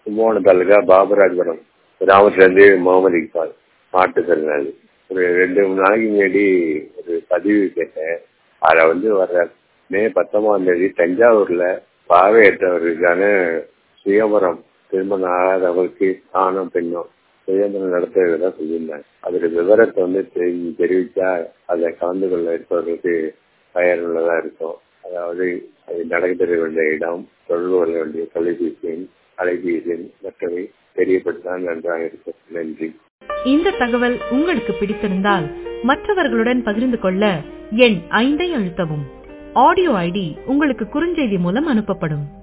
கும்பகோணம் தாலுகா பாபராஜபுரம் கிராமத்துலேருந்து முகமது இக்பால் மாற்றுத்திறனாளி ஒரு ரெண்டு மூணு நாளைக்கு முன்னாடி ஒரு பதிவு கேட்டேன் அதில் வந்து வர்ற மே பத்தொன்பதாம் தேதி தஞ்சாவூரில் பார்வையற்றவர்களுக்கான சுயவரம் திருமணம் ஆகாதவர்களுக்கு ஆணும் பெண்ணும் சுயமரம் நடத்துறதா சொல்லியிருந்தாங்க அதோட விவரத்தை வந்து தெரி- தெரிவிச்சா அதை கலந்து கொள்ள இருப்பவர்களுக்கு பயனுள்ளதா இருக்கும் அதாவது அது நடைபெற வேண்டிய இடம் தொடர்பு கொள்ள வேண்டிய தொலைபேசி எண் அலைபேசி எண் மற்றவை தெரியப்படுத்தால் நன்றாக இருக்கும் நன்றி இந்த தகவல் உங்களுக்கு பிடித்திருந்தால் மற்றவர்களுடன் பகிர்ந்து கொள்ள எண் ஐந்தை அழுத்தவும் ஆடியோ ஐடி உங்களுக்கு குறுஞ்செய்தி மூலம் அனுப்பப்படும்